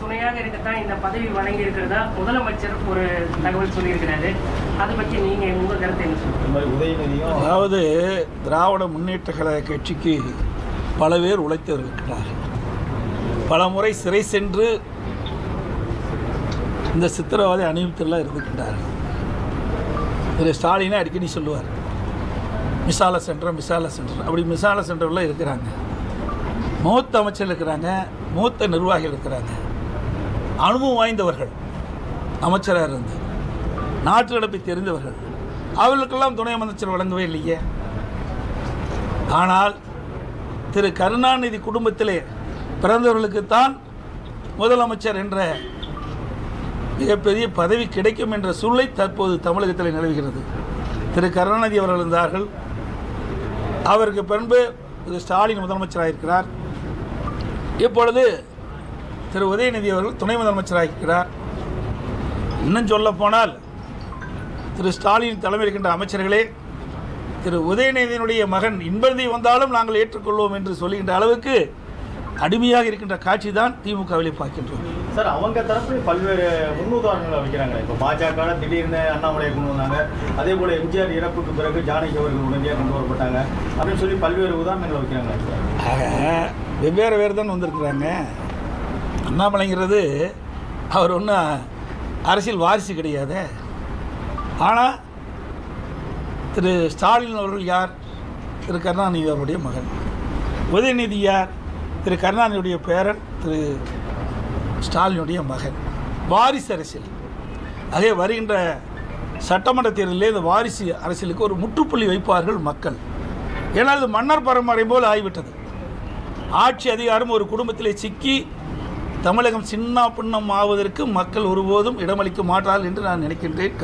துணையாக இருக்கத்தான் இந்த பதவி வழங்கி இருக்கிறதா முதலமைச்சர் ஒரு தகவல் சொல்லியிருக்கிறாரு அதை பற்றி நீங்க உங்க கருத்தை என்ன சொல்லுங்க இந்த மாதிரி உதயநிதியும் அதாவது திராவிட முன்னேற்ற கழக கட்சிக்கு பல பேர் உழைத்து இருக்கிறார்கள் பல முறை சிறை சென்று இந்த சித்திரவதை அணிவித்தெல்லாம் இருந்துக்கிட்டார்கள் திரு ஸ்டாலினே அடிக்கடி சொல்லுவார் மிசால சென்டர் மிசால சென்டர் அப்படி மிசால சென்டரில் இருக்கிறாங்க மூத்த அமைச்சர் இருக்கிறாங்க மூத்த நிர்வாகிகள் இருக்கிறாங்க அனுபவம் வாய்ந்தவர்கள் அமைச்சராக இருந்து நாட்டு நடப்பை தெரிந்தவர்கள் அவர்களுக்கெல்லாம் துணை அமைச்சர் வழங்கவே இல்லையே ஆனால் திரு கருணாநிதி குடும்பத்திலே பிறந்தவர்களுக்குத்தான் முதலமைச்சர் என்ற மிகப்பெரிய பதவி கிடைக்கும் என்ற சூழ்நிலை தற்போது தமிழகத்தில் நிலவுகிறது திரு கருணாநிதி அவர்கள் இருந்தார்கள் அவருக்கு பின்பு திரு ஸ்டாலின் முதலமைச்சராக இருக்கிறார் இப்பொழுது திரு உதயநிதி அவர்கள் துணை முதலமைச்சராக இருக்கிறார் இன்னும் சொல்ல போனால் திரு ஸ்டாலின் தலைமையில் இருக்கின்ற அமைச்சர்களே திரு உதயநிதியினுடைய மகன் இன்பந்தி வந்தாலும் நாங்கள் ஏற்றுக்கொள்வோம் என்று சொல்லுகின்ற அளவுக்கு அடிமையாக இருக்கின்ற காட்சி தான் திமுகவிலே பார்க்கின்றோம் சார் அவங்க தரப்பு பல்வேறு முன்னுதாரணங்களை வைக்கிறாங்க இப்போ பாஜக திடீர்னு அண்ணாமலையை கொண்டு வந்தாங்க அதே போல எம்ஜிஆர் இறப்புக்கு பிறகு ஜானகி அவர்கள் உடனடியாக கொண்டு வரப்பட்டாங்க அப்படின்னு சொல்லி பல்வேறு உதாரணங்களை வைக்கிறாங்க ஆக வெவ்வேறு பேர் தான் வந்திருக்கிறாங்க அண்ணாமலைங்கிறது அவர் ஒன்றும் அரசியல் வாரிசு கிடையாது ஆனால் திரு ஸ்டாலின் அவர்கள் யார் திரு கருணாநிதி அவருடைய மகன் உதயநிதி யார் திரு கருணாநிதியுடைய பேரன் திரு ஸ்டாலினுடைய மகன் வாரிசு அரசியல் அதே வருகின்ற சட்டமன்ற தேர்தலில் இந்த வாரிசு அரசியலுக்கு ஒரு முற்றுப்புள்ளி வைப்பார்கள் மக்கள் ஏன்னா இது மன்னர் பரம்பரை போல் ஆகிவிட்டது ஆட்சி அதிகாரம் ஒரு குடும்பத்திலே சிக்கி தமிழகம் சின்ன பின்னம் ஆவதற்கு மக்கள் ஒருபோதும் இடமளிக்க மாட்டார்கள் என்று நான் நினைக்கின்றேன்